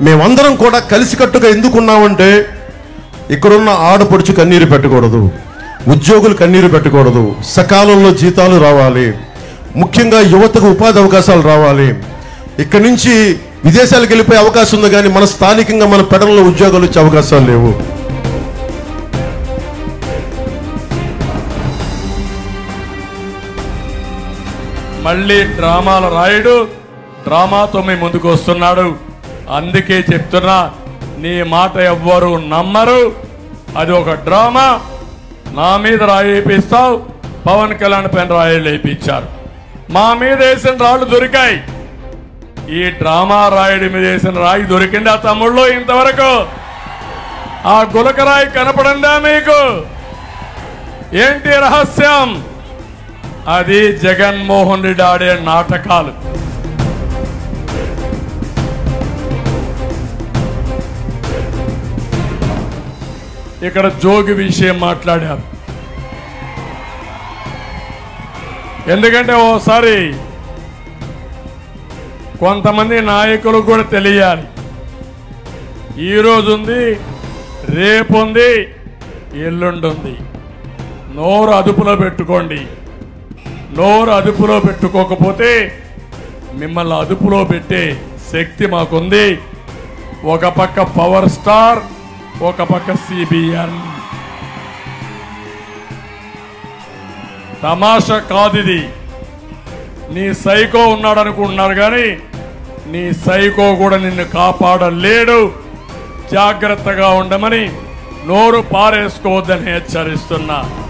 మేమందరం కూడా కలిసికట్టుగా ఎందుకున్నామంటే ఇక్కడున్న ఆడపడుచు కన్నీరు పెట్టకూడదు ఉద్యోగులు కన్నీరు పెట్టకూడదు సకాలంలో జీతాలు రావాలి ముఖ్యంగా యువతకు ఉపాధి అవకాశాలు రావాలి ఇక్కడి నుంచి విదేశాలకు వెళ్ళిపోయే అవకాశం ఉంది కానీ మన స్థానికంగా మన పెడల్లో ఉద్యోగాలు వచ్చే అవకాశాలు లేవు మళ్ళీ డ్రామాల రాయుడు డ్రామాతో మీ ముందుకు వస్తున్నాడు అందుకే చెప్తున్నా నీ మాట ఎవ్వరు నమ్మరు అది ఒక డ్రామా నా మీద రాయి వేపిస్తావు పవన్ కళ్యాణ్ పైన రాయిలు వేయించారు మా మీద వేసిన రాళ్ళు దొరికాయి ఈ డ్రామా రాయుడి మీద వేసిన రాయి దొరికింది ఆ తమ్ముళ్ళు ఇంతవరకు ఆ గులకరాయి కనపడిందా మీకు ఏంటి రహస్యం అది జగన్మోహన్ రెడ్డి ఆడే నాటకాలు ఇక్కడ జోగి విషయం మాట్లాడారు ఎందుకంటే ఓసారి కొంతమంది నాయకులు కూడా తెలియాలి ఈరోజు ఉంది రేపు ఉంది ఎల్లుండి ఉంది నోరు అదుపులో పెట్టుకోండి నోరు అదుపులో పెట్టుకోకపోతే మిమ్మల్ని అదుపులో పెట్టే శక్తి మాకుంది ఒక పక్క పవర్ స్టార్ ఒక పక్క సిబిఎన్ తమాషా కాదు ఇది నీ సైకో ఉన్నాడు అనుకుంటున్నారు కానీ నీ సైకో కూడా నిన్ను కాపాడలేడు జాగ్రత్తగా ఉండమని నోరు పారేసుకోవద్దని హెచ్చరిస్తున్నా